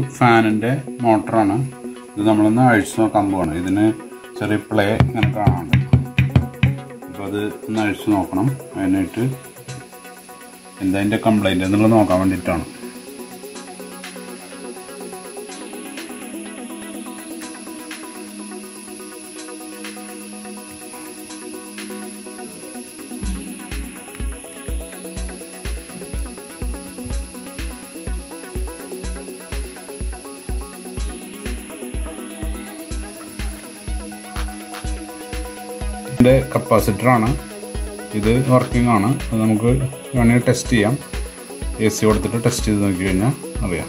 ഫാനിൻ്റെ മോട്ടറാണ് ഇത് നമ്മളൊന്ന് അഴിച്ചു നോക്കാൻ പോവാണ് ഇതിന് ചെറിയ പ്ലേ ഇങ്ങനെ കാണാനുണ്ട് അപ്പോൾ അത് ഒന്ന് അഴിച്ചു നോക്കണം അതിനായിട്ട് എന്താ അതിൻ്റെ കംപ്ലൈൻറ്റ് എന്നുള്ളത് നോക്കാൻ വേണ്ടിയിട്ടാണ് ഇതിൻ്റെ കപ്പാസിറ്ററാണ് ഇത് വർക്കിംഗ് ആണ് അത് നമുക്ക് വേണമെങ്കിൽ ടെസ്റ്റ് ചെയ്യാം എ സി കൊടുത്തിട്ട് ടെസ്റ്റ് ചെയ്ത് നോക്കി കഴിഞ്ഞാൽ അറിയാം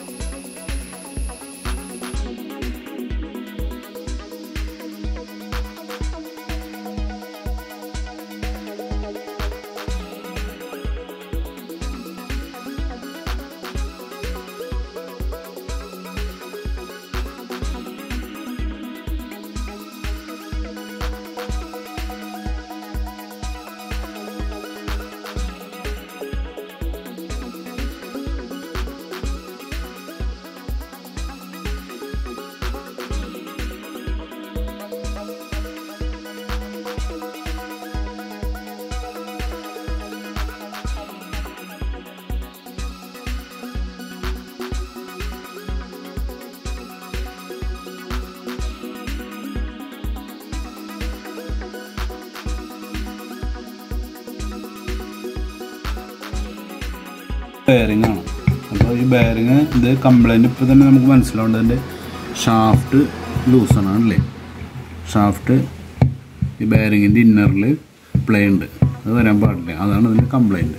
ബെയറിംഗ് ആണ് അപ്പോൾ ഈ ബെയറിങ് ഇത് കംപ്ലൈൻറ്റ് ഇപ്പോൾ തന്നെ നമുക്ക് മനസ്സിലാവേണ്ടത് ഇതിൻ്റെ ഷാഫ്റ്റ് ലൂസാണ് അല്ലേ ഷാഫ്റ്റ് ഈ ബെയറിങ്ങിൻ്റെ ഇന്നറിൽ പ്ലേ ഉണ്ട് അത് വരാൻ പാടില്ല അതാണ് ഇതിൻ്റെ കംപ്ലൈൻറ്റ്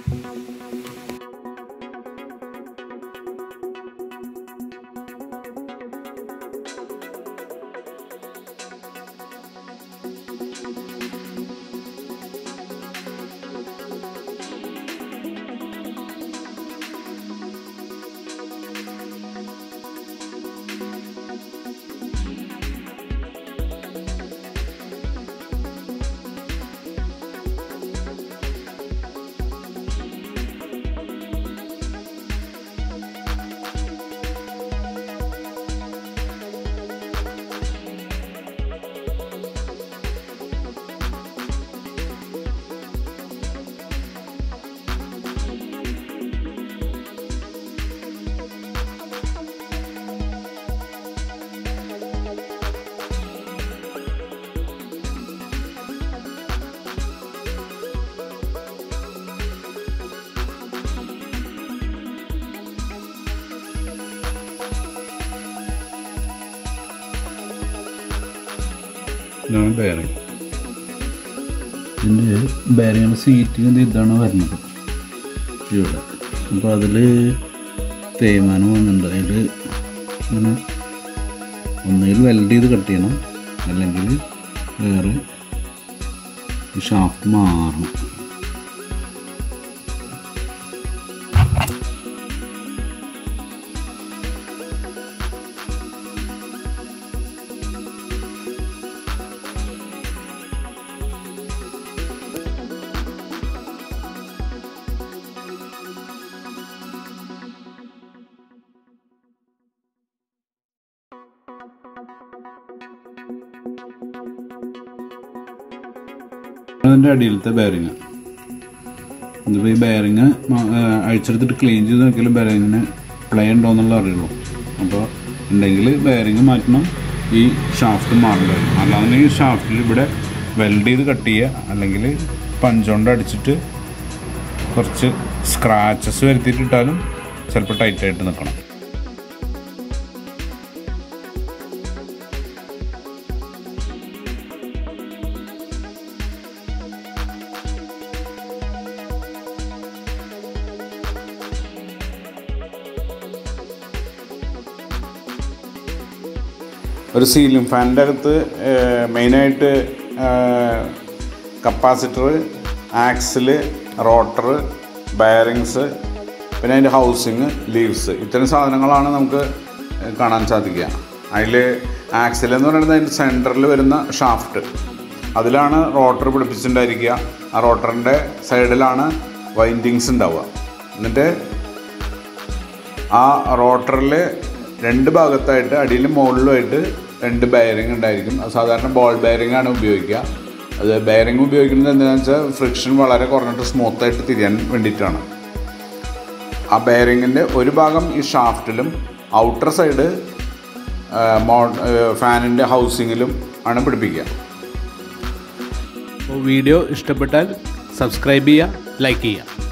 ഇതാണ് ബെയറിങ് ഇതിൻ്റെ ബെയറിങ്ങിൻ്റെ സീറ്റിൻ്റെ ഇതാണ് വരുന്നത് ഇവിടെ അപ്പോൾ അതിൽ തേയ്മാനം വന്നിട്ടുണ്ട് അതിൽ ഇങ്ങനെ ഒന്നുകിൽ വെൽഡ് ചെയ്ത് കട്ട് ചെയ്യണം അല്ലെങ്കിൽ വേറെ ഈ ഷാഫ്റ്റ് മാറണം അതിൻ്റെ അടിയിലത്തെ ബെയറിങ് ഇതിപ്പോൾ ഈ ബെയറിങ് അഴിച്ചെടുത്തിട്ട് ക്ലീൻ ചെയ്ത് നോക്കിയാലും ബെയറിങ്ങിന് പ്ലേ ഉണ്ടോ എന്നുള്ള അറിയുള്ളൂ അപ്പോൾ ഉണ്ടെങ്കിൽ ബെയറിങ് മാറ്റണം ഈ ഷാഫ്റ്റ് മാറേണ്ടി വരും അല്ലാതെ ഈ ഷാഫ്റ്റിൽ ഇവിടെ വെൽഡ് ചെയ്ത് കട്ട് ചെയ്യുക അല്ലെങ്കിൽ പഞ്ചോണ്ട് അടിച്ചിട്ട് കുറച്ച് സ്ക്രാച്ചസ് വരുത്തിയിട്ടിട്ടാലും ചിലപ്പോൾ ടൈറ്റായിട്ട് നിൽക്കണം ഒരു സീലിംഗ് ഫാനിൻ്റെ അകത്ത് മെയിനായിട്ട് കപ്പാസിറ്റർ ആക്സിൽ റോട്ടർ ബയറിങ്സ് പിന്നെ അതിൻ്റെ ഹൗസിങ് ലീവ്സ് ഇത്തരം സാധനങ്ങളാണ് നമുക്ക് കാണാൻ സാധിക്കുക അതിൽ ആക്സിൽ എന്ന് പറയുന്നത് അതിൻ്റെ സെൻറ്ററിൽ വരുന്ന ഷാഫ്റ്റ് അതിലാണ് റോട്ടർ പിടിപ്പിച്ചിട്ടുണ്ടായിരിക്കുക ആ റോട്ടറിൻ്റെ സൈഡിലാണ് വൈൻഡിങ്സ് ഉണ്ടാവുക എന്നിട്ട് ആ റോട്ടറിൽ രണ്ട് ഭാഗത്തായിട്ട് അടിയിലും മുകളിലുമായിട്ട് രണ്ട് ബെയറിംഗ് ഉണ്ടായിരിക്കും അത് സാധാരണ ബോൾ ബെയറിംഗ് ആണ് ഉപയോഗിക്കുക അത് ബെയറിംഗ് ഉപയോഗിക്കുന്നത് എന്താണെന്ന് വെച്ചാൽ ഫ്രിക്ഷൻ വളരെ കുറഞ്ഞിട്ട് സ്മൂത്തായിട്ട് തിരിയാൻ വേണ്ടിയിട്ടാണ് ആ ബെയറിങ്ങിൻ്റെ ഒരു ഭാഗം ഈ ഷാഫ്റ്റിലും ഔട്ടർ സൈഡ് മോ ഫാനിൻ്റെ ഹൗസിങ്ങിലും ആണ് പിടിപ്പിക്കുക അപ്പോൾ വീഡിയോ ഇഷ്ടപ്പെട്ടാൽ സബ്സ്ക്രൈബ് ചെയ്യുക ലൈക്ക് ചെയ്യുക